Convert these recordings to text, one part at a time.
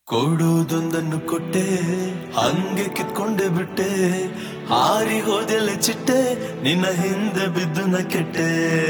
ಕೊಡುವುದೊಂದನ್ನು ಕೊಟ್ಟೆ ಹಂಗೆ ಕಿತ್ಕೊಂಡೆ ಬಿಟ್ಟೆ ಹಾರಿ ಹೋದೆಲ್ಲ ಚಿಟ್ಟೆ ನಿನ್ನ ಹಿಂದೆ ಬಿದ್ದು ನ ಕೆಟ್ಟೆ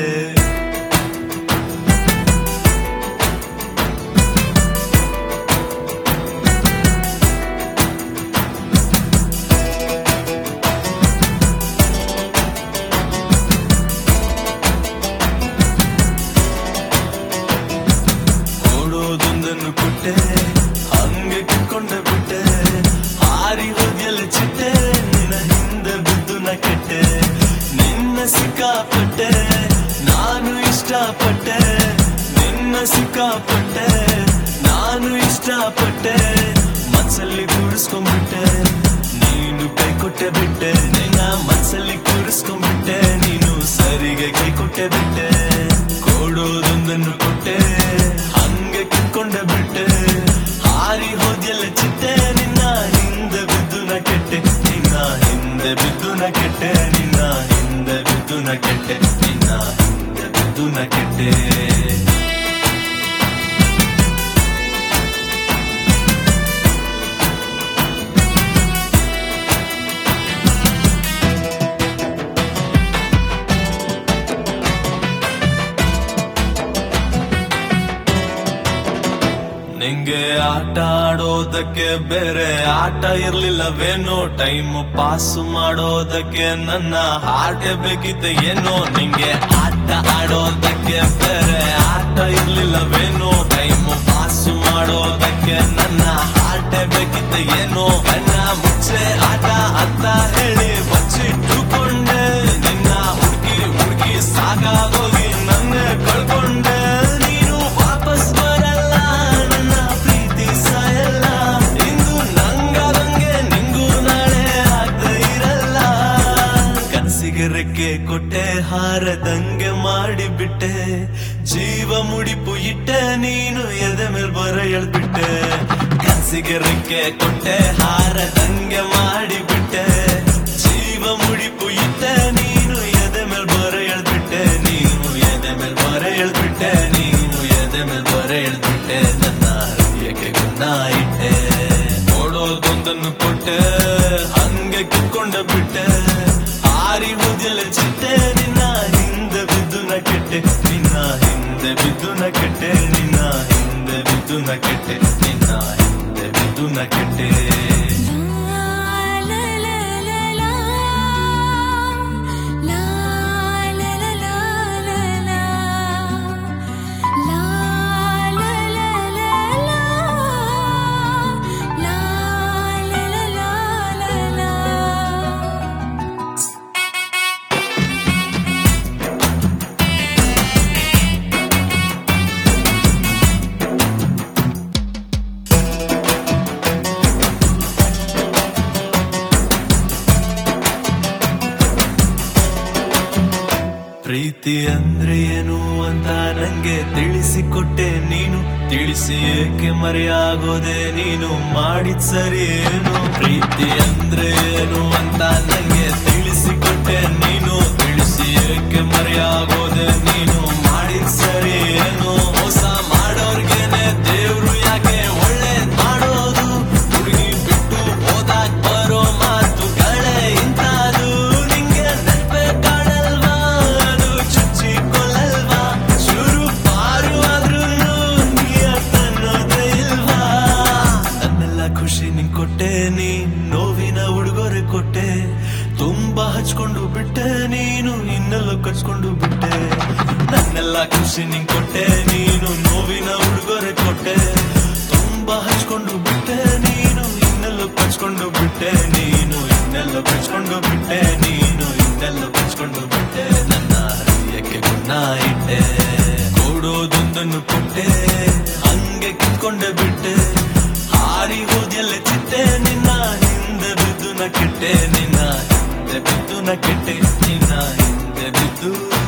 ಕೊಡುವುದೊಂದನ್ನು ಕೊಟ್ಟೆ ಹಂಗೆ ಕಿತ್ಕೊಂಡೆ ಬಿಟ್ಟೆ ಹಾರಿ ಹೋದೆಲ್ಲ ಚಿಟ್ಟೆ ನಿನ್ನ ಹಿಂದೆ ಬಿದ್ದು ನ ಕೆಟ್ಟೆ ನಿನ್ನ ಸಿಕ್ಕಾಪಟ್ಟೆ ನಾನು ಇಷ್ಟಪಟ್ಟೆ ನಿನ್ನ ಸಿಕ್ಕಾಪಟ್ಟೆ ನಾನು ಇಷ್ಟಪಟ್ಟೆ ಮನ್ಸಲ್ಲಿ ಕೂರಿಸ್ಕೊಂಡ್ಬಿಟ್ಟೆ ನೀನು ಕೈ ಕೊಟ್ಟೆ ಬಿಟ್ಟೆ ನಿನ್ನ ಮನ್ಸಲ್ಲಿ ಕೂರಿಸ್ಕೊಂಡ್ಬಿಟ್ಟೆ ನೀನು ಸರಿಗೆ ಕೈ ಕೊಟ್ಟೆ ಬಿಟ್ಟೆ ಕೊಡೋದೊಂದನ್ನು ಕೊಟ್ಟೆ ಹಂಗೆ ಕಿತ್ಕೊಂಡೆ ಬಿಟ್ಟೆ ಹಾರಿ ಹೋದ್ಯಲ್ಲ ಚಿಟ್ಟೆ ನಿನ್ನ ಹಿಂದೆ ಬಿದ್ದು ನ ಕೆಟ್ಟೆ ನಿನ್ನ ಹಿಂದೆ ಬಿದ್ದು ನ ಕೆಟ್ಟೆ ನಿನ್ನ ಹಿಂದೆ ಬಿದ್ದು ನ ಕೆಟ್ಟೆ ನಿನ್ನ ಹಿಂದೆ ಬಿದ್ದು ನ ಕೆಟ್ಟೆ ನಿಂಗೆ ಆಟ ಆಡೋದಕ್ಕೆ ಬೇರೆ ಆಟ ಇರ್ಲಿಲ್ಲವೇನೋ ಟೈಮ್ ಪಾಸ್ ಮಾಡೋದಕ್ಕೆ ನನ್ನ ಹಾರ್ಟೆ ಬೇಕಿತ್ತು ಏನೋ ನಿಂಗೆ ಆಟ ಆಡೋದಕ್ಕೆ ಬೇರೆ ಆಟ ಇರ್ಲಿಲ್ಲವೇನೋ ಟೈಮ್ ಪಾಸ್ ಮಾಡೋದಕ್ಕೆ ನನ್ನ ಹಾರ್ಟೆ ಬೇಕಿತ್ತು ಏನೋ ನನ್ನ ಮುಚ್ಚೆ ಆಟ ಅಂತ ಹೇಳಿ ಬಚ್ಚಿಟ್ಟುಕೊಂಡೆ ನಿನ್ನ ಹುಡುಗಿ ಹುಡುಗಿ ಸಾಕಾಗೋಗಿ ನನ್ನೇ ಕಳ್ಕೊಂಡೆ ನೀನು ವಾಪಸ್ ಬರಲ್ಲ ನನ್ನ ಪ್ರೀತಿ ಸಾಯಲ್ಲ ಇಂದು ನಂಗದಂಗೆ ನಿಂಗೂ ನಾಳೆ ಆಗ್ತಾ ಇರಲ್ಲ ಕನಸಿಗೆ ರೆಕ್ಕೆ ಕೊಟ್ಟೆ ಹಾರದಂಗೆ ಮಾಡಿಬಿಟ್ಟೆ ಜೀವ ಮುಡಿಪು ಇಟ್ಟೆ ನೀನು ಎದೆ ಮೇಲ್ ಬರ ಎಳ್ಬಿಟ್ಟೆ ಕನಸಿಗೆ ರೆಕ್ಕೆ ಕೊಟ್ಟೆ ಹಾರದಂಗೆ ಮಾಡಿಬಿಟ್ಟೆ ಜೀವ ಮುಡಿಪು ಇಟ್ಟೆ ನೀನು ಎದೆ ಮೇಲ್ ಬರ ಎಳ್ಬಿಟ್ಟೆ ನೀನು ಎದೆ ಮೇಲ್ ಬರ ಎಳ್ಬಿಟ್ಟೆ ನೀನು ಎದೆ ಮೇಲ್ ಬರ ಎಳ್ಬಿಟ್ಟೆ ನನ್ನ ಹೃದಯಕ್ಕೆ ಗುಣ ಇಟ್ಟೆ ನೋಡೋದೊಂದನ್ನು ಕೊಟ್ಟೆ ಹಂಗೆ ಕಿತ್ಕೊಂಡ ಬಿಟ್ಟೆ ಹಾರಿ ಹೋದೆಲ್ಲ ಚಿಟ್ಟೆ ನಿನ್ನ ಹಿಂದೆ ಬಿದ್ದು ನ ಕೆಟ್ಟೆ ನಿನ್ನ ಹಿಂದೆ ಬಿದ್ದು ನ ಕೆಟ್ಟೆ ನಿನ್ನ ಹಿಂದೆ ಬಿದ್ದು ನ ಕೆಟ್ಟೆ ನಿನ್ನ ಹಿಂದೆ ಬಿದ್ದು ನ ಕೆಟ್ಟೆ ಪ್ರೀತಿ ಅಂದ್ರೆ ಏನು ಅಂತ ನಂಗೆ ತಿಳಿಸಿಕೊಟ್ಟೆ ನೀನು ತಿಳಿಸಿ ಏಕೆ ಮರೆಯಾಗೋದೆ ನೀನು ಮಾಡಿದ್ ಸರಿ ಏನು ಪ್ರೀತಿ ಅಂದ್ರೆ ಏನು ಅಂತ ನಂಗೆ ತಿಳಿಸಿಕೊಟ್ಟೆ ನೀನು ತಿಳಿಸಿ ಏಕೆ ಮರೆಯಾಗೋದೆ ನೀನು ಮಾಡಿದ್ ಸರಿ ಏನು ಮೋಸ ಮಾಡೋರ್ಗೆನೆ ದೇವ್ರು ಯಾಕೆ ಒಳ್ಳೆ ಮಾಡೋದು ಹುಡುಗಿ ಬಿಟ್ಟು ಹೋದಾಗ ಬರೋ ಮಾತುಗಳೇ ಇಂಥದ್ದು ನಿಂಗೆ ನೆನಪೇ ಕಾಣಲ್ವಾ ಅದು ಚುಚ್ಚಿ ಕೊಲ್ಲಲ್ವಾ ಶುರು ಪಾರು ಆದ್ರೂ ನಿಯತ್ತನ್ನೋದೇ ಇಲ್ವಾ ನನ್ನೆಲ್ಲ ಖುಷಿ ನಿಂಗ್ ಕೊಟ್ಟೆ ನೀ ನೋವಿನ ಉಡುಗೊರೆ ಕೊಟ್ಟೆ ತುಂಬಾ ಹಚ್ಕೊಂಡು ಬಿಟ್ಟೆ ನೀನು ಇನ್ನೆಲ್ಲ ಕಚ್ಕೊಂಡು ಬಿಟ್ಟೆ ನನ್ನೆಲ್ಲ ಖುಷಿ ನಿಂಗ್ ಕೊಟ್ಟೆ ನೀನು ನೋವಿನ ಉಡುಗೊರೆ ಕೊಟ್ಟೆ ತುಂಬಾ ಹಚ್ಕೊಂಡು ಬಿಟ್ಟೆ ನೀನು ಇನ್ನೆಲ್ಲ ಕಚ್ಕೊಂಡು ಬಿಟ್ಟೆ ನೀನು ಇನ್ನೆಲ್ಲ ಕಚ್ಕೊಂಡು ಬಿಟ್ಟೆ ನೀನು ಇನ್ನೆಲ್ಲ ಕಚ್ಕೊಂಡು ಬಿಟ್ಟೆ ನನ್ನ ಹೃದಯಕ್ಕೆ ಗುಣ ಇಟ್ಟೆ ಕೊಡೋದೊಂದನ್ನು ಕೊಟ್ಟೆ ಹಂಗೆ ಕಿತ್ಕೊಂಡೆ ಬಿಟ್ಟೆ ಹಾರಿ ಹೋದೆಲ್ಲ ಚಿಟ್ಟೆ ನಿನ್ನ ಹಿಂದೆ ಬಿದ್ದು ನ ಕೆಟ್ಟೆ ನಿನ್ನ ಹಿಂದೆ ಬಿದ್ದು ನ ಕೆಟ್ಟೆ ನಿನ್ನ ಹಿಂದೆ ಬಿದ್ದು